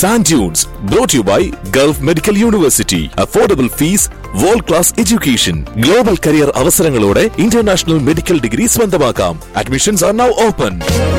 Sand Dunes, brought to you by Gulf Medical University. Affordable fees, world class education, global career അവസരങ്ങളോടെ international medical degree സ്വന്തമാക്കാം admissions are now open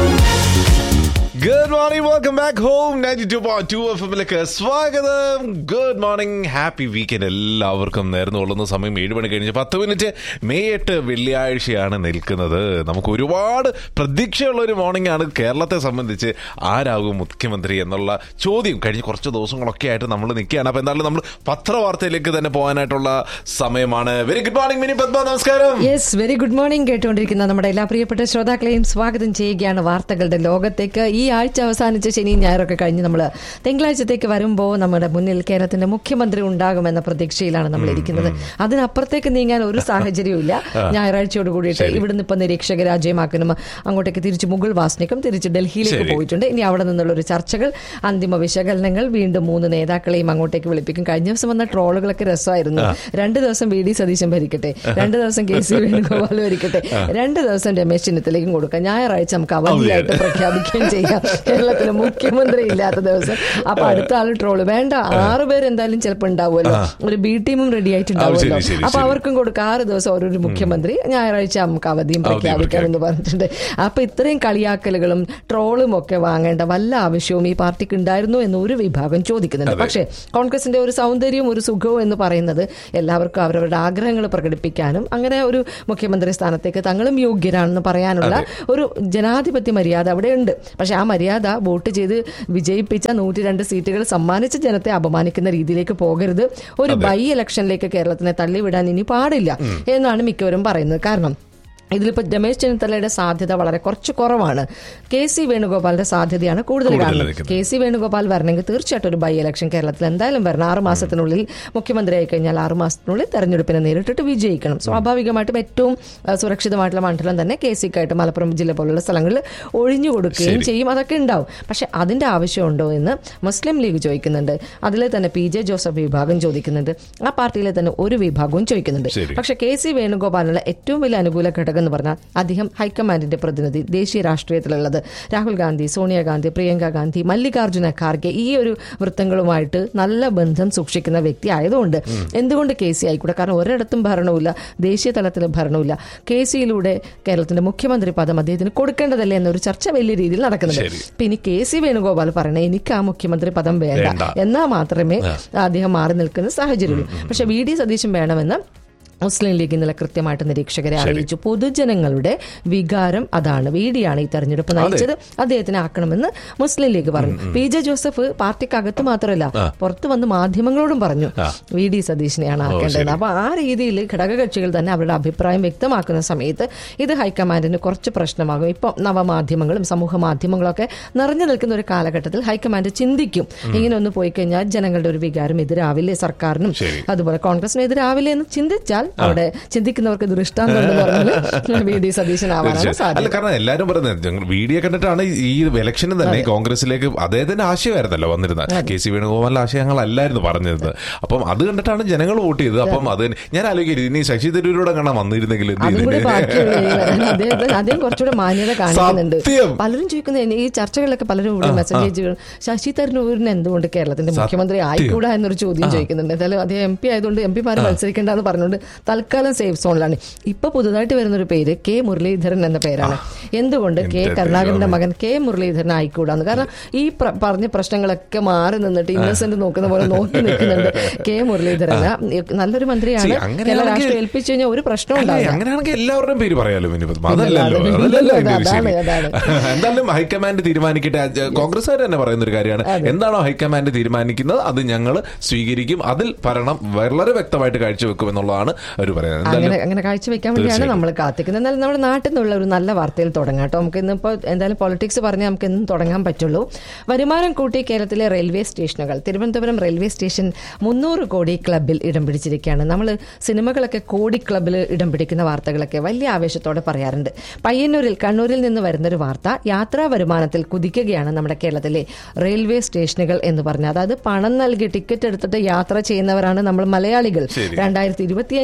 good morning welcome back home ninety two point two F എമ്മിലേക്ക് സ്വാഗതം good morning happy weekend എല്ലാവർക്കും നേർന്നു കൊള്ളുന്ന സമയം ഏഴ് മണി കഴിഞ്ഞ് പത്ത് മിനിറ്റ് മെയ് എട്ട് വെള്ളിയാഴ്ചയാണ് നിൽക്കുന്നത് നമുക്ക് ഒരുപാട് പ്രതീക്ഷയുള്ള ഒരു മോർണിംഗ് ആണ് കേരളത്തെ സംബന്ധിച്ച് ആരാകും മുഖ്യമന്ത്രി എന്നുള്ള ചോദ്യം കഴിഞ്ഞ കുറച്ച് ദിവസങ്ങളൊക്കെ ആയിട്ട് നമ്മൾ നിൽക്കുകയാണ് അപ്പൊ എന്തായാലും നമ്മൾ പത്രവാർത്തയിലേക്ക് തന്നെ പോകാനായിട്ടുള്ള സമയമാണ് very good morning Mini Padma നമസ്കാരം യെസ് വെരി ഗുഡ് മോർണിംഗ് കേട്ടുകൊണ്ടിരിക്കുന്ന നമ്മുടെ എല്ലാ പ്രിയപ്പെട്ട ശ്രോതാക്കളെയും സ്വാഗതം ചെയ്യുകയാണ് വാർത്തകളുടെ ലോകത്തേക്ക് ഈ ആഴ്ച അവസാനിച്ച ശനി ഞായറൊക്കെ കഴിഞ്ഞ് നമ്മൾ തിങ്കളാഴ്ചത്തേക്ക് വരുമ്പോൾ നമ്മുടെ മുന്നിൽ കേരളത്തിന്റെ മുഖ്യമന്ത്രി ഉണ്ടാകുമെന്ന പ്രതീക്ഷയിലാണ് നമ്മൾ ഇരിക്കുന്നത് അതിനപ്പുറത്തേക്ക് നീങ്ങാൻ ഒരു സാഹചര്യവും ഇല്ല ഞായറാഴ്ചയോട് കൂടിയിട്ട് ഇവിടുന്ന് ഇപ്പൊ നിരീക്ഷക രാജ്യമാക്കനും അങ്ങോട്ടേക്ക് തിരിച്ച് മുഗൾ വാസ്നിക്കും തിരിച്ച് ഡൽഹിയിലേക്ക് ശരി. പോയിട്ടുണ്ട് ഇനി അവിടെ നിന്നുള്ള ഒരു ചർച്ചകൾ അന്തിമ വിശകലനങ്ങൾ വീണ്ടും മൂന്ന് നേതാക്കളെയും അങ്ങോട്ടേക്ക് വിളിപ്പിക്കും കഴിഞ്ഞ ദിവസം വന്ന ട്രോളുകളൊക്കെ രസമായിരുന്നു രണ്ട് ദിവസം വി ഡി സതീശൻ ഭരിക്കട്ടെ രണ്ട് ദിവസം കെ സി വേണുഗോപാൽ ഭരിക്കട്ടെ രണ്ട് ദിവസം രമേശ് ചെന്നിത്തലയ്ക്കും കൊടുക്കാം ഞായറാഴ്ച നമുക്ക് അവധിയായിട്ട് പ്രഖ്യാപിക്കുകയും ചെയ്യാം കേരളത്തിലെ മുഖ്യമന്ത്രി ഇല്ലാത്ത ദിവസം അപ്പൊ അടുത്ത ആൾ ട്രോള് വേണ്ട ആറ് പേര് എന്തായാലും ചിലപ്പോൾ ഉണ്ടാവുമല്ലോ ഒരു ബി ടീമും റെഡി ആയിട്ടുണ്ടാവുമല്ലോ ശരി, ശരി, അപ്പൊ ശരി. അവർക്കും കൊടുക്കാം ആറ് ദിവസം ഓരോരു മുഖ്യമന്ത്രി ഞായറാഴ്ച നമുക്ക് അവധിയും പ്രഖ്യാപിക്കാം എന്ന് പറഞ്ഞിട്ടുണ്ട് അപ്പൊ ഇത്രയും കളിയാക്കലുകളും ട്രോളും ഒക്കെ വാങ്ങേണ്ട വല്ല ആവശ്യവും ഈ പാർട്ടിക്ക് ഉണ്ടായിരുന്നു എന്ന് ഒരു വിഭാഗം ചോദിക്കുന്നുണ്ട് പക്ഷേ കോൺഗ്രസിന്റെ ഒരു സൗന്ദര്യവും ഒരു സുഖവും എന്ന് പറയുന്നത് എല്ലാവർക്കും അവരവരുടെ ആഗ്രഹങ്ങൾ പ്രകടിപ്പിക്കാനും അങ്ങനെ ഒരു മുഖ്യമന്ത്രി സ്ഥാനത്തേക്ക് തങ്ങളും യോഗ്യരാണെന്ന് പറയാനുള്ള ഒരു ജനാധിപത്യ മര്യാദ അവിടെ ഉണ്ട് പക്ഷെ ആ മര്യാദ വോട്ട് ചെയ്ത് വിജയിപ്പിച്ച നൂറ്റി രണ്ട് സീറ്റുകൾ സമ്മാനിച്ച ജനത്തെ അപമാനിക്കുന്ന രീതിയിലേക്ക് പോകരുത് ഒരു ബൈ ഇലക്ഷനിലേക്ക് കേരളത്തിനെ തള്ളിവിടാൻ ഇനി പാടില്ല എന്നാണ് മിക്കവരും പറയുന്നത് കാരണം ഇതിലിപ്പോ രമേശ് ചെന്നിത്തലയുടെ സാധ്യത വളരെ കുറച്ച് കുറവാണ് കെ സി വേണുഗോപാലിന്റെ സാധ്യതയാണ് കൂടുതൽ കൂടുതൽ കാണുന്നത് നിൽക്കുന്നത്. കെ സി വേണുഗോപാൽ വരണമെങ്കിൽ തീർച്ചയായിട്ടും ഒരു ബൈ ഇലക്ഷൻ കേരളത്തിൽ എന്തായാലും വരണം ആറ് മാസത്തിനുള്ളിൽ മുഖ്യമന്ത്രി ആയി കഴിഞ്ഞാൽ ആറ് മാസത്തിനുള്ളിൽ തെരഞ്ഞെടുപ്പിനെ നേരിട്ടിട്ട് വിജയിക്കണം സ്വാഭാവികമായിട്ടും ഏറ്റവും ആ, സുരക്ഷിതമായിട്ടുള്ള മണ്ഡലം തന്നെ കെ സിക്കായിട്ട് മലപ്പുറം ജില്ല പോലുള്ള സ്ഥലങ്ങളിൽ ഒഴിഞ്ഞു കൊടുക്കുകയും ചെയ്യും അതൊക്കെ ഉണ്ടാവും പക്ഷെ അതിന്റെ ആവശ്യമുണ്ടോ എന്ന് മുസ്ലിം ലീഗ് ചോദിക്കുന്നുണ്ട് അതിലെ തന്നെ പി ജെ ജോസഫ് വിഭാഗം ചോദിക്കുന്നുണ്ട് ആ പാർട്ടിയിലെ തന്നെ ഒരു വിഭാഗവും ചോദിക്കുന്നുണ്ട് ശരി. പക്ഷെ കെ സി വേണുഗോപാലിനുള്ള ഏറ്റവും വലിയ അനുകൂല ഘടകം എന്ന് പറഞ്ഞാൽ അദ്ദേഹം ഹൈക്കമാൻഡിന്റെ പ്രതിനിധി ദേശീയ രാഷ്ട്രീയത്തിലുള്ളത് രാഹുൽ ഗാന്ധി സോണിയാഗാന്ധി പ്രിയങ്ക ഗാന്ധി മല്ലികാർജുന ഖാർഗെ ഈ ഒരു വൃത്തങ്ങളുമായിട്ട് നല്ല ബന്ധം സൂക്ഷിക്കുന്ന വ്യക്തി ആയതുകൊണ്ട് എന്തുകൊണ്ട് കെ സി ആയിക്കൂടെ കാരണം ഒരിടത്തും ഭരണമില്ല ദേശീയ തലത്തിൽ ഭരണമില്ല കെ സിയിലൂടെ കേരളത്തിന്റെ മുഖ്യമന്ത്രി പദം അദ്ദേഹത്തിന് കൊടുക്കേണ്ടതല്ലേ എന്നൊരു ചർച്ച വലിയ രീതിയിൽ നടക്കുന്നുണ്ട് ശരി. പിന്നെ കെ സി വേണുഗോപാൽ പറയണേ എനിക്ക് ആ മുഖ്യമന്ത്രി പദം വേണ്ട വേണ്ട. എന്നാൽ മാത്രമേ അദ്ദേഹം മാറി നിൽക്കുന്ന സാഹചര്യമുള്ളൂ പക്ഷെ വി ഡി സതീശൻ വേണമെന്ന് മുസ്ലിം ലീഗ് ഇന്നലെ കൃത്യമായിട്ട് നിരീക്ഷകരെ അറിയിച്ചു പൊതുജനങ്ങളുടെ വികാരം അതാണ് വി ഡിയാണ് ഈ തെരഞ്ഞെടുപ്പ് നയിച്ചത് അദ്ദേഹത്തിനെ ആക്കണമെന്ന് മുസ്ലിം ലീഗ് പറഞ്ഞു പി ജെ ജോസഫ് പാർട്ടിക്കകത്ത് മാത്രമല്ല പുറത്ത് വന്ന് മാധ്യമങ്ങളോടും പറഞ്ഞു വി ഡി സതീശനെയാണ് ആക്കേണ്ടത് അപ്പൊ ആ രീതിയിൽ ഘടകകക്ഷികൾ തന്നെ അവരുടെ അഭിപ്രായം വ്യക്തമാക്കുന്ന സമയത്ത് ഇത് ഹൈക്കമാൻഡിന് കുറച്ച് പ്രശ്നമാകും ഇപ്പം നവമാധ്യമങ്ങളും സമൂഹ മാധ്യമങ്ങളൊക്കെ നിറഞ്ഞു നിൽക്കുന്ന ഒരു കാലഘട്ടത്തിൽ ഹൈക്കമാൻഡ് ചിന്തിക്കും ഇങ്ങനെ ഒന്ന് പോയി കഴിഞ്ഞാൽ ജനങ്ങളുടെ ഒരു വികാരം എതിരാവില്ലേ സർക്കാരിനും ശരി. അതുപോലെ കോൺഗ്രസിന് എതിരാവില്ലേ എന്ന് ചിന്തിച്ചാൽ അവിടെ ചിന്തിക്കുന്നവർക്ക് ദൃഷ്ടാന്തം ഉണ്ടെന്ന് പറഞ്ഞാൽ വി ഡി സതീശനാവാനാണ് തീർച്ചയായും. അല്ല സാധ്യത കാരണം എല്ലാരും പറയുന്നത് ഞങ്ങൾ വീഡിയോ കണ്ടിട്ടാണ് ഈ ഇലക്ഷന് തന്നെ കോൺഗ്രസിലേക്ക് അദ്ദേഹത്തിന്റെ ആശയമായിരുന്നല്ലോ വന്നിരുന്നത് കെ സി വേണുഗോപാലിന്റെ ആശയങ്ങളല്ലായിരുന്നു പറഞ്ഞിരുന്നത് അപ്പം അത് കണ്ടിട്ടാണ് ജനങ്ങൾ വോട്ട് ചെയ്തത് അപ്പം അത് തന്നെ- ഞാൻ ആലോചിക്കരുത് ഇനി ശശി തരൂരോടെ കാണാൻ വന്നിരുന്നെങ്കിൽ എന്ത് അതും കൂടി ചെയ്തേനെ? ബാക്കി അദ്ദേഹത്തെ അദ്ദേഹം കുറച്ചുകൂടെ മാന്യത കാണിക്കുന്നുണ്ട് സത്യം. പലരും ചോദിക്കുന്നത് ഈ ചർച്ചകളിലൊക്കെ പലരും ഇവിടെ മെസ്സേജ് അയച്ചു ശശി തരൂരിന് എന്തുകൊണ്ട് കേരളത്തിന്റെ മുഖ്യമന്ത്രി ആയിക്കൂടാ എന്നൊരു ചോദ്യം ചോദിക്കുന്നുണ്ട് എന്തായാലും അദ്ദേഹം എം പി ആയതുകൊണ്ട് എം പിമാരെ മത്സരിക്കേണ്ടെന്ന് പറഞ്ഞുകൊണ്ട് തൽക്കാലം സേഫ് സോണിലാണ് ഇപ്പൊ പുതുതായിട്ട് വരുന്ന ഒരു പേര് കെ മുരളീധരൻ എന്ന പേരാണ് എന്തുകൊണ്ട് കെ എന്ത് കരുണാകരന്റെ മകൻ കെ മുരളീധരൻ ആയിക്കൂടാന്ന് കാരണം ഈ പ്ര- പറഞ്ഞ പ്രശ്നങ്ങളൊക്കെ മാറി നിന്നിട്ട് ഇന്നസെന്റ് നോക്കുന്ന പോലെ നോക്കി നിൽക്കുന്നുണ്ട് കെ മുരളീധരൻ നല്ലൊരു മന്ത്രിയാണ് See, കേരള അങ്ങനെയാണെങ്കിൽ- രാഷ്ട്രീയം ഏൽപ്പിച്ചു കഴിഞ്ഞാൽ ഒരു പ്രശ്നവും അല്ല, ഉണ്ടാവില്ല അങ്ങനെയാണെങ്കിൽ എല്ലാവരുടെയും പേര് പറയാലോ ഇനി ഇല്ല, അതല്ലല്ലോ അതെ, അതല്ലല്ലോ അതിന്റെ ഒരു അതാണ്, ശരി. അതാണ്. എന്തായാലും ഹൈക്കമാൻഡ് തീരുമാനിക്കട്ടെ കോൺഗ്രസ്സുകാർ തന്നെ പറയുന്ന ഒരു കാര്യമാണ് എന്താണോ ഹൈക്കമാൻഡ് തീരുമാനിക്കുന്നത് അത് ഞങ്ങൾ സ്വീകരിക്കും അതിൽ ഭരണം വളരെ വ്യക്തമായിട്ട് കാഴ്ചവെക്കും എന്നുള്ളതാണ് അവർ പറയുന്നത് അങ്ങനെ എന്തായാലും അങ്ങനെ കാഴ്ചവെക്കാൻ വേണ്ടിയാണ് തീർച്ചയായും. നമ്മൾ കാത്തിക്കുന്നത് എന്നാലും നമ്മുടെ നാട്ടിൽ നിന്നുള്ള ഒരു നല്ല വാർത്തയിൽ തുടങ്ങാം കേട്ടോ നമുക്ക് ഇന്നിപ്പോൾ എന്തായാലും പൊളിറ്റിക്സ് പറഞ്ഞാൽ നമുക്ക് ഇന്നും തുടങ്ങാൻ പറ്റുള്ളൂ വരുമാനം കൂട്ടി കേരളത്തിലെ റെയിൽവേ സ്റ്റേഷനുകൾ തിരുവനന്തപുരം റെയിൽവേ സ്റ്റേഷൻ മുന്നൂറ് കോടി ക്ലബിൽ ഇടം പിടിച്ചിരിക്കുകയാണ് നമ്മൾ സിനിമകളൊക്കെ കോടി ക്ലബിൽ ഇടം പിടിക്കുന്ന വാർത്തകളൊക്കെ വലിയ ആവേശത്തോടെ പറയാറുണ്ട് പയ്യന്നൂരിൽ കണ്ണൂരിൽ നിന്ന് വരുന്നൊരു വാർത്ത യാത്രാ വരുമാനത്തിൽ കുതിക്കുകയാണ് നമ്മുടെ കേരളത്തിലെ റെയിൽവേ സ്റ്റേഷനുകൾ എന്ന് പറഞ്ഞാൽ അതായത് പണം നൽകി ടിക്കറ്റ് എടുത്തിട്ട് യാത്ര ചെയ്യുന്നവരാണ് നമ്മൾ മലയാളികൾ രണ്ടായിരത്തി ഇരുപത്തിയഞ്ച്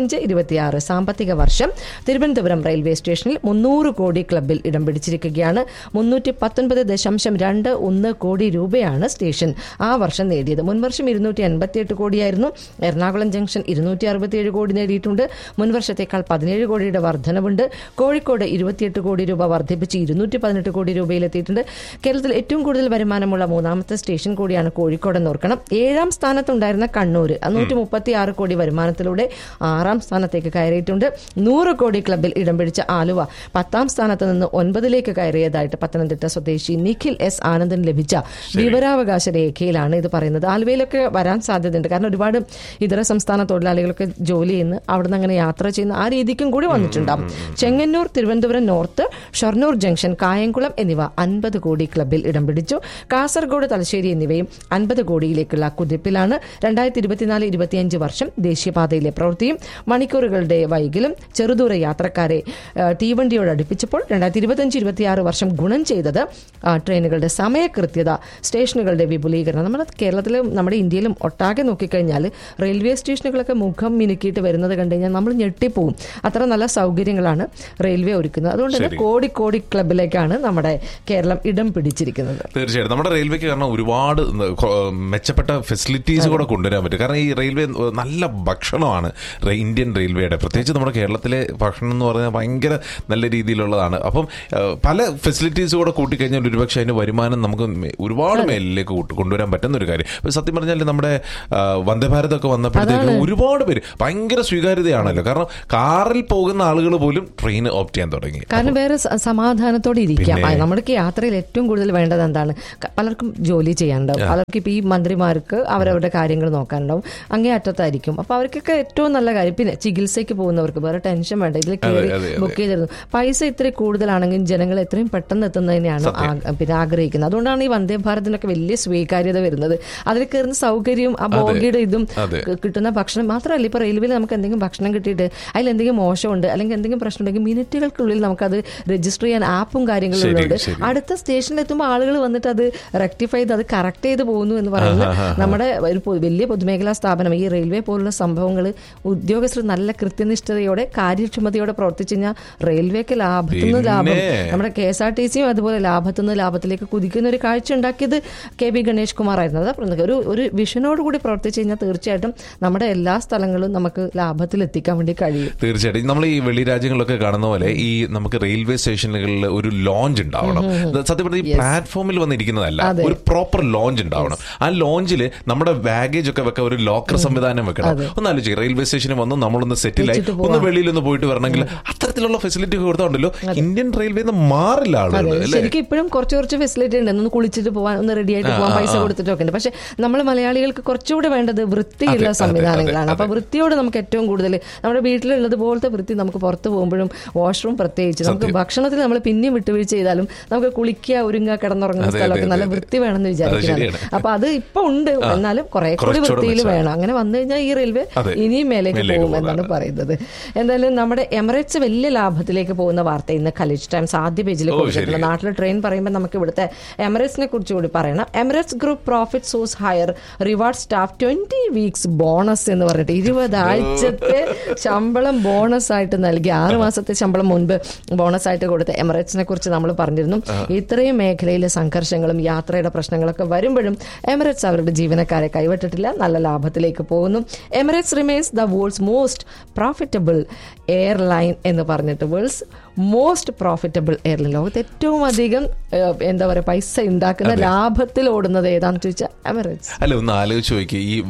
ഇരുപത്തിയഞ്ച് ഇരുപത്തിയാറ് സാമ്പത്തിക വർഷം തിരുവനന്തപുരം റെയിൽവേ സ്റ്റേഷനിൽ മുന്നൂറ് കോടി ക്ലബിൽ ഇടം പിടിച്ചിരിക്കുകയാണ് മുന്നൂറ്റി പത്തൊൻപത് ദശാംശം രണ്ട് ഒന്ന് കോടി രൂപയാണ് സ്റ്റേഷൻ ആ വർഷം നേടിയത് മുൻവർഷം ഇരുന്നൂറ്റി എൺപത്തിയെട്ട് കോടിയായിരുന്നു എറണാകുളം ജംഗ്ഷൻ ഇരുന്നൂറ്റി അറുപത്തിയേഴ് കോടി നേടിയിട്ടുണ്ട് മുൻവർഷത്തേക്കാൾ പതിനേഴ് കോടിയുടെ വർധനവുണ്ട് കോഴിക്കോട് ഇരുപത്തിയെട്ട് കോടി രൂപ വർദ്ധിപ്പിച്ച് ഇരുന്നൂറ്റി പതിനെട്ട് കോടി രൂപയിലെത്തിയിട്ടുണ്ട് കേരളത്തിൽ ഏറ്റവും കൂടുതൽ വരുമാനമുള്ള മൂന്നാമത്തെ സ്റ്റേഷൻ കൂടിയാണ് കോഴിക്കോട് എന്ന് ഓർക്കണം ഏഴാം സ്ഥാനത്തുണ്ടായിരുന്ന കണ്ണൂർ നൂറ്റി മുപ്പത്തി ആറ് കോടി വരുമാനത്തിലൂടെ ആറാം സ്ഥാനത്തേക്ക് കയറിയിട്ടുണ്ട് നൂറ് കോടി ക്ലബിൽ ഇടം പിടിച്ച ആലുവ പത്താം സ്ഥാനത്ത് നിന്ന് ഒൻപതിലേക്ക് കയറിയതായിട്ട് പത്തനംതിട്ട സ്വദേശി നിഖിൽ എസ് ആനന്ദൻ ലഭിച്ച വിവരാവകാശ രേഖയിലാണ് ഇത് പറയുന്നത് ആലുവയിലൊക്കെ വരാൻ സാധ്യതയുണ്ട് കാരണം ഒരുപാട് ഇതര സംസ്ഥാന തൊഴിലാളികളൊക്കെ ജോലി ചെയ്യുന്ന അവിടുന്ന് അങ്ങനെ യാത്ര ചെയ്യുന്ന ആ രീതിക്കും കൂടി വന്നിട്ടുണ്ടാവും ചെങ്ങന്നൂർ തിരുവനന്തപുരം നോർത്ത് ഷൊർണൂർ ജംഗ്ഷൻ കായംകുളം എന്നിവ അൻപത് കോടി ക്ലബിൽ ഇടം പിടിച്ചു കാസർഗോഡ് തലശ്ശേരി എന്നിവയും അൻപത് കോടിയിലേക്കുള്ള കുതിപ്പിലാണ് രണ്ടായിരത്തി ഇരുപത്തിനാല് ഇരുപത്തിയഞ്ച് വർഷം ദേശീയപാതയിലെ പ്രവൃത്തിയും മണിക്കൂറുകളുടെ വൈകലും ചെറുദൂര യാത്രക്കാരെ ആ, തീവണ്ടിയോട് അടുപ്പിച്ചപ്പോൾ രണ്ടായിരത്തി ഇരുപത്തിയഞ്ച് ഇരുപത്തിയാറ് വർഷം ഗുണം ചെയ്തത് ആ, ട്രെയിനുകളുടെ സമയകൃത്യത സ്റ്റേഷനുകളുടെ വിപുലീകരണം നമ്മുടെ കേരളത്തിലും നമ്മുടെ ഇന്ത്യയിലും ഒട്ടാകെ നോക്കിക്കഴിഞ്ഞാൽ റെയിൽവേ സ്റ്റേഷനുകളൊക്കെ മുഖം മിനുക്കിയിട്ട് വരുന്നത് കണ്ടു കഴിഞ്ഞാൽ നമ്മൾ ഞെട്ടിപ്പോവും അത്ര നല്ല സൗകര്യങ്ങളാണ് റെയിൽവേ ഒരുക്കുന്നത് അതുകൊണ്ട് തന്നെ ശരി. കോടി കോടി ക്ലബിലേക്കാണ് നമ്മുടെ കേരളം ഇടം പിടിച്ചിരിക്കുന്നത് തീർച്ചയായിട്ടും നമ്മുടെ റെയിൽവേക്ക് കാരണം ഒരുപാട് ന- കൊ- മെച്ചപ്പെട്ട ഫെസിലിറ്റീസ് കൂടെ കൊണ്ടുവരാൻ പറ്റും കാരണം ഈ റെയിൽവേ നല്ല ഭക്ഷണമാണ് റെ- ഇന്ത്യൻ റെയിൽവേയുടെ പ്രത്യേകിച്ച് നമ്മുടെ കേരളത്തിലെ ഭക്ഷണം എന്ന് പറഞ്ഞാൽ ഭയങ്കര നല്ല രീതിയിലുള്ളതാണ് അപ്പം ഏഹ്, പല ഫെസിലിറ്റീസ് കൂടെ കൂട്ടിക്കഴിഞ്ഞാൽ ഒരുപക്ഷെ അതിന്റെ വരുമാനം നമുക്ക് മെ- ഒരുപാട് മേലിലേക്ക് കൂട്ട് കൊണ്ടുവരാൻ പറ്റുന്ന ഒരു കാര്യം ഇപ്പൊ സത്യം പറഞ്ഞാൽ നമ്മുടെ ആ, വന്ദേ ഭാരത് ഒക്കെ വന്നപ്പോഴത്തേക്ക് ഒരുപാട് പേര് ഭയങ്കര സ്വീകാര്യതയാണല്ലോ കാരണം കാറിൽ പോകുന്ന ആളുകൾ പോലും ട്രെയിൻ ഓപ്റ്റ് ചെയ്യാൻ തുടങ്ങി കാരണം വേറെ സ- സമാധാനത്തോടെ ഇരിക്കാം പിന്നെ? ആ, നമ്മൾക്ക് യാത്രയിൽ ഏറ്റവും കൂടുതൽ വേണ്ടത് എന്താണ് ക- പലർക്കും ജോലി ചെയ്യാനുണ്ടാവും പലർക്കും ഇപ്പൊ ഈ മന്ത്രിമാർക്ക് അവരവരുടെ കാര്യങ്ങൾ നോക്കാനുണ്ടാവും അങ്ങേ അറ്റത്തായിരിക്കും അപ്പൊ അവർക്കൊക്കെ ഏറ്റവും നല്ല കാര്യം പിന്നെ ചികിത്സയ്ക്ക് പോകുന്നവർക്ക് വേറെ ടെൻഷൻ വേണ്ട ഇതിൽ കയറി അതെ, അതെ. ബുക്ക് ചെയ്തിരുന്നു പൈസ ഇത്രയും കൂടുതലാണെങ്കിൽ ജനങ്ങൾ എത്രയും പെട്ടെന്ന് എത്തുന്നതിനെയാണ് ആ- പിന്നെ ആഗ്രഹിക്കുന്നത് അതുകൊണ്ടാണ് ഈ വന്ദേ ഭാരതിനൊക്കെ വലിയ സ്വീകാര്യത വരുന്നത് അതിൽ കയറുന്ന സൗകര്യവും ആ ബോഗിയുടെ ഇതും അതെ. ക- കിട്ടുന്ന ഭക്ഷണം മാത്രമല്ല ഇപ്പൊ റെയിൽവേയിൽ നമുക്ക് എന്തെങ്കിലും ഭക്ഷണം കിട്ടിയിട്ട് അതിൽ എന്തെങ്കിലും മോശമുണ്ട് അല്ലെങ്കിൽ എന്തെങ്കിലും പ്രശ്നം ഉണ്ടെങ്കിൽ മിനിറ്റുകൾക്കുള്ളിൽ നമുക്കത് രജിസ്റ്റർ ചെയ്യാൻ ആപ്പും കാര്യങ്ങളും ശരി, ഉള്ളതുകൊണ്ട് ശരി. അടുത്ത സ്റ്റേഷനിൽ എത്തുമ്പോൾ ആളുകൾ വന്നിട്ട് അത് റെക്ടിഫൈ ചെയ്ത് അത് കറക്റ്റ് ചെയ്ത് പോകുന്നു എന്ന് പറയുന്നത് നമ്മുടെ ഒരു പൊ- വലിയ പൊതുമേഖലാ സ്ഥാപനം ഈ റെയിൽവേ പോലുള്ള സംഭവങ്ങൾ ഉദ്യോഗസ്ഥർ നല്ല കൃത്യനിഷ്ഠതയോടെ കാര്യക്ഷമതയോടെ പ്രവർത്തിച്ചു കഴിഞ്ഞാൽ റെയിൽവേക്ക് ലാഭത്തുനിന്ന് ലാഭം പിന്നെ? നമ്മുടെ കെ എസ് ആർ ടി സിയും അതുപോലെ ലാഭത്തുനിന്ന് ലാഭത്തിലേക്ക് കുതിക്കുന്ന ഒരു കാഴ്ച ഉണ്ടാക്കിയത് കെ ബി ഗണേഷ് കുമാർ ആയിരുന്നു അതാ പറഞ്ഞത് ഒരു ഒരു വിഷനോട് കൂടി പ്രവർത്തിച്ചു കഴിഞ്ഞാൽ തീർച്ചയായിട്ടും നമ്മുടെ എല്ലാ സ്ഥലങ്ങളും നമുക്ക് ലാഭത്തിൽ എത്തിക്കാൻ വേണ്ടി കഴിയും തീർച്ചയായിട്ടും നമ്മൾ ഈ വെളി രാജ്യങ്ങളിലൊക്കെ കാണുന്ന പോലെ ഈ നമുക്ക് റെയിൽവേ സ്റ്റേഷനുകളിൽ ഒരു ലോഞ്ച് ഉണ്ടാവണം ഇത് സത്യം പറഞ്ഞാൽ ഈ പ്ലാറ്റ്ഫോമിൽ വന്നിരിക്കുന്നതല്ല അതെ. ഒരു പ്രോപ്പർ ലോഞ്ച് ഉണ്ടാവണം ആ ലോഞ്ചിൽ നമ്മുടെ ബാഗേജ് ഒക്കെ വെക്കാൻ ഒരു ലോക്കർ സംവിധാനം വെക്കണം ഒന്ന് ആലോചിക്കുക റെയിൽവേ സ്റ്റേഷനിൽ വന്ന് നമ്മളൊന്ന് സെറ്റിലായി വെച്ചിട്ട് ഒന്ന് വെളിയിലൊന്ന് പോയിട്ട് വരണമെങ്കിൽ അത്തരത്തിലുള്ള ഫെസിലിറ്റി കൊടുത്തോണ്ടല്ലോ ഇന്ത്യൻ റെയിൽവേ മാറില്ല ആളുകൾ അതെ അല്ലേ ശരിക്കും ഇപ്പോഴും കുറച്ച് കുറച്ച് ഫെസിലിറ്റി ഉണ്ട് ഒന്ന് കുളിച്ചിട്ട് പോകാൻ ഒന്ന് റെഡി ആയിട്ട് പോകാൻ പൈസ കൊടുത്തിട്ടൊക്കെ ഉണ്ട് പക്ഷെ നമ്മൾ മലയാളികൾക്ക് കുറച്ചുകൂടെ വേണ്ടത് വൃത്തിയുള്ള അതെ, അതെ, സംവിധാനങ്ങളാണ് അതെ, അപ്പൊ വൃത്തിയോട് നമുക്ക് ഏറ്റവും കൂടുതൽ നമ്മുടെ വീട്ടിലുള്ളത് പോലത്തെ വൃത്തി നമുക്ക് പുറത്ത് പോകുമ്പോഴും വാഷ്റൂം പ്രത്യേകിച്ച് നമുക്ക് ഭക്ഷണത്തിൽ നമ്മൾ പിന്നെയും വിട്ടുവീഴ്ച ചെയ്താലും നമുക്ക് കുളിക്കുക ഒരുങ്ങുക കിടന്നുറങ്ങുന്ന അതെ, സ്ഥലമൊക്കെ അതെ, നല്ല അതെ. വൃത്തി വേണമെന്ന് വിചാരിക്കുന്നതാണ് ശരിയാണ്. അപ്പൊ അത് ഇപ്പൊ ഉണ്ട് എന്നാലും കുറെ കൂടി കുറച്ചുകൂടെ വൃത്തിയിൽ മെച്ചം. വേണം അങ്ങനെ വന്നു കഴിഞ്ഞാൽ ഈ റെയിൽവേ അതെ. ഇനിയും മേലേക്ക് മേലേക്ക് പോകും എന്നാണ് പോകും. പറയുന്നത് എന്തായാലും നമ്മുടെ എമിറേറ്റ്സ് വലിയ ലാഭത്തിലേക്ക് പോകുന്ന വാർത്ത ഇന്ന് ഖലിജ് ടൈംസ് ആദ്യ പേജിൽ ഓ, കൊടുത്തിട്ടുണ്ട് ശരി. നാട്ടിലെ ട്രെയിൻ പറയുമ്പോൾ നമുക്ക് ഇവിടുത്തെ എമിറേറ്റ്സിനെ കുറിച്ച് കൂടി പറയണം Emirates group profit soars higher reward staff twenty weeks bonus എന്ന് പറഞ്ഞിട്ട് ഇരുപത് ആഴ്ചത്തെ ശമ്പളം ബോണസ് ആയിട്ട് നൽകി ആറ് മാസത്തെ ശമ്പളം മുൻപ് ബോണസ് ആയിട്ട് കൊടുത്ത എമിറേറ്റ്സിനെ കുറിച്ച് നമ്മൾ പറഞ്ഞിരുന്നു ഇത്രയും മേഖലയിലെ സംഘർഷങ്ങളും യാത്രയുടെ പ്രശ്നങ്ങളൊക്കെ വരുമ്പോഴും എമിറേറ്റ്സ് അവരുടെ ജീവനക്കാരെ കൈവിട്ടിട്ടില്ല നല്ല ലാഭത്തിലേക്ക് പോകുന്നു Emirates remains the world's most profitable airline എന്ന് പറഞ്ഞിട്ട് വേൾഡ്സ് മോസ്റ്റ് പ്രോഫിറ്റബിൾ എയർലൈൻ ലോകത്ത് ഏറ്റവും അധികം ഏഹ്, എന്താ പറയുക പൈസ ഉണ്ടാക്കുന്ന ലാഭത്തിൽ ഓടുന്നത് ഏതാണെന്ന് ചോദിച്ചാൽ എമിറേറ്റ്സ് അല്ല ഒന്ന് ആലോചിച്ച് നോക്കി ഈ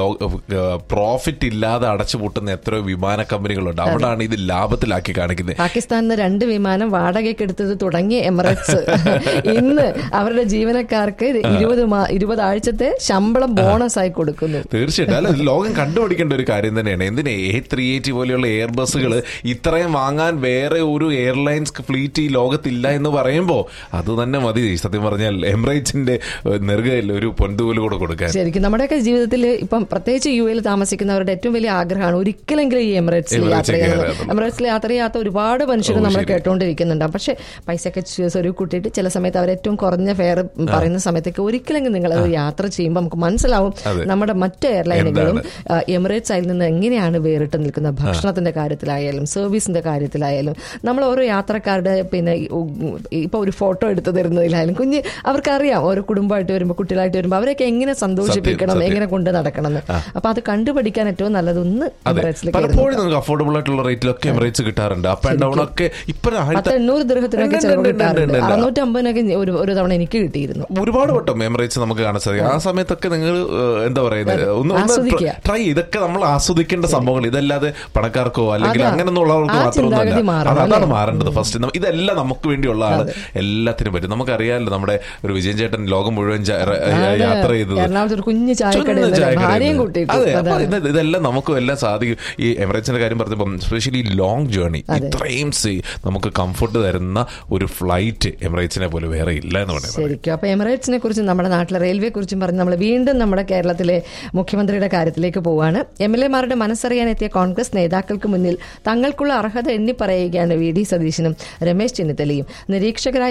പ്രോഫിറ്റ് ഇല്ലാതെ അടച്ചുപൂട്ടുന്ന എത്രയോ വിമാന കമ്പനികളുണ്ട് അവിടാണ് ഇത് ലാഭത്തിലാക്കി കാണിക്കുന്നത് പാകിസ്ഥാനിൽ നിന്ന് രണ്ട് വിമാനം വാടകയ്ക്ക് എടുത്തത് തുടങ്ങിയ എമിറേറ്റ്സ് ഇന്ന് അവരുടെ ജീവനക്കാർക്ക് ഇരുപത് മാ- ഇരുപത് ആഴ്ചത്തെ ശമ്പളം ബോണസ് ആയി കൊടുക്കുന്നു തീർച്ചയായിട്ടും അല്ല ഇത് ലോകം കണ്ടുപിടിക്കേണ്ട ഒരു കാര്യം തന്നെയാണ് എന്തിനാ എ ത്രീ എയ്റ്റി പോലെയുള്ള എയർ ബസ്സുകൾ ഇത്രയും വാങ്ങാൻ വേറെ ഒരു എയർലൈൻസ് ഫ്ലീറ്റ് ഈ ലോകത്തില്ല എന്ന് പറയുമ്പോ അത് തന്നെ മതി സത്യം പറഞ്ഞാൽ എമിറേറ്റ്സിന്റെ നെറുകയിൽ ഒരു പൊന്തുപോല് കൂടെ കൊടുക്കാൻ ശരിക്കും നമ്മുടെയൊക്കെ ജീവിതത്തിൽ ഇപ്പം പ്രത്യേകിച്ച് യു എയിൽ താമസിക്കുന്നവരുടെ ഏറ്റവും വലിയ ആഗ്രഹമാണ് ഒരിക്കലെങ്കിലും ഈ എമിറേറ്റ്സിൽ എമിറേറ്റ്സിൽ യാത്ര ചെയ്യുന്നത് കയറാറുണ്ട്. എമിറേറ്റ്സിൽ യാത്ര ചെയ്യാത്ത ഒരുപാട് മനുഷ്യർ ഓ, നമ്മൾ ശരി. കേട്ടുകൊണ്ടിരിക്കുന്നുണ്ടാവും പക്ഷേ പൈസയൊക്കെ സ്വരൂ കൂട്ടിയിട്ട് ചില സമയത്ത് അവർ ഏറ്റവും കുറഞ്ഞ ഫെയർ പറയുന്ന സമയത്തേക്ക് ഒരിക്കലെങ്കിലും നിങ്ങൾ അത് യാത്ര ചെയ്യുമ്പോൾ നമുക്ക് മനസ്സിലാവും അതെ. നമ്മുടെ മറ്റ് എയർലൈനുകളും ആ, എമിറേറ്റ്സ് അതിൽ നിന്ന് എങ്ങനെയാണ് വേറിട്ട് നിൽക്കുന്നത് ഭക്ഷണത്തിന്റെ കാര്യത്തിലായാലും സർവീസിന്റെ കാര്യത്തിലായാലും നമ്മൾ ഓരോ യാത്രക്കാരുടെ പിന്നെ ഇപ്പൊ ഒരു ഫോട്ടോ എടുത്തു തരുന്നതിലായാലും കുഞ്ഞ് അവർക്കറിയാം ഓരോ കുടുംബമായിട്ട് വരുമ്പോൾ കുട്ടികളായിട്ട് വരുമ്പോൾ അവരെയൊക്കെ എങ്ങനെ സന്തോഷിപ്പിക്കണം സത്യം. എങ്ങനെ കൊണ്ട് നടക്കണം എന്ന് അപ്പൊ അത് കണ്ടുപഠിക്കാൻ ഏറ്റവും നല്ലത് ഒന്ന് അതെ എമിറേറ്റ്സിൽ പലപ്പോഴും നമുക്ക് അഫോർഡബിൾ ആയിട്ടുള്ള റേറ്റിലൊക്കെ എമിറേറ്റ്സ് കിട്ടാറുണ്ട് അപ്പ് ആൻഡ് ഡൗൺ ഒക്കെ ഇപ്പൊ പത്ത് എണ്ണൂറ് ദൃഹത്തിനൊക്കെ ഉണ്ട്, ചിലവ് ഉണ്ട്, ഉണ്ട്, കിട്ടാറുണ്ട് ഉണ്ട്. അറുന്നൂറ്റി അമ്പതിനൊക്കെ ഒരു ഒരു തവണ എനിക്ക് കിട്ടിയിരുന്നു ഒരുപാട് വട്ടം എമിറേറ്റ്സ് നമുക്ക് കാണാൻ സാധിക്കും ആ സമയത്തൊക്കെ നിങ്ങൾ എന്താ പറയുന്നത് ഒന്ന് ആസ്വദിക്കുക. ട്രൈ ഇതൊക്കെ നമ്മൾ ആസ്വദിക്കേണ്ട സംഭവങ്ങൾ ഇതല്ലാതെ പണക്കാർക്കോ അല്ലെങ്കിൽ അതാ. അങ്ങനെയൊന്നും ഉള്ളവർക്ക് ആ മാത്രമൊന്നുമല്ല ചിന്താഗതി മാറണം, അത് അതാണ് അല്ലേ? മാറേണ്ടത് ഫസ്റ്റ് ഇതെല്ലാം നമുക്ക് വേണ്ടിയുള്ള ആള് എല്ലാത്തിനും പറ്റും നമുക്കറിയാമല്ലോ നമ്മുടെ ഒരു വിജയൻ ചേട്ടൻ ലോകം മുഴുവൻ ച- ര- അതെ. യാത്ര ചെയ്തത് എറണാകുളത്ത് ഒരു കുഞ്ഞു ചായക്കടയിൽ ചുരുങ്ങുന്ന ചായക്കടയിൽ ഭാര്യയും നിന്ന്. കൂട്ടിയിട്ട് അതെ അപ്പൊ അതാണ്. ഇത് ഇതെല്ലാം നമുക്കും എല്ലാം സാധിക്കും ഈ എമിറേറ്റ്സിന്റെ കാര്യം പറഞ്ഞപ്പം സ്പെഷ്യലി ലോങ് ജേർണി ഇത്രയും സേ- നമുക്ക് കംഫർട്ട് തരുന്ന ഒരു ഫ്ലൈറ്റ് എമിറേറ്റ്സിനെ പോലെ വേറെ ഇല്ല എന്ന് പറയുന്നത് ശരിക്കും അപ്പൊ എമിറേറ്റ്സിനെ കുറിച്ചും നമ്മുടെ നാട്ടിലെ റെയിൽവേയെ കുറിച്ചും പറഞ്ഞ് നമ്മൾ വീണ്ടും നമ്മുടെ കേരളത്തിലെ മുഖ്യമന്ത്രിയുടെ കാര്യത്തിലേക്ക് പോവാണ് എം എൽ എമാരുടെ മനസ്സറിയാൻ എത്തിയ കോൺഗ്രസ് നേതാക്കൾക്ക് മുന്നിൽ തങ്ങൾക്കുള്ള അർഹത എണ്ണി പറയുകയാണ് വി ഡി സതീശനും രമേശ് ചെന്നിത്തലയും നിരീക്ഷകരായ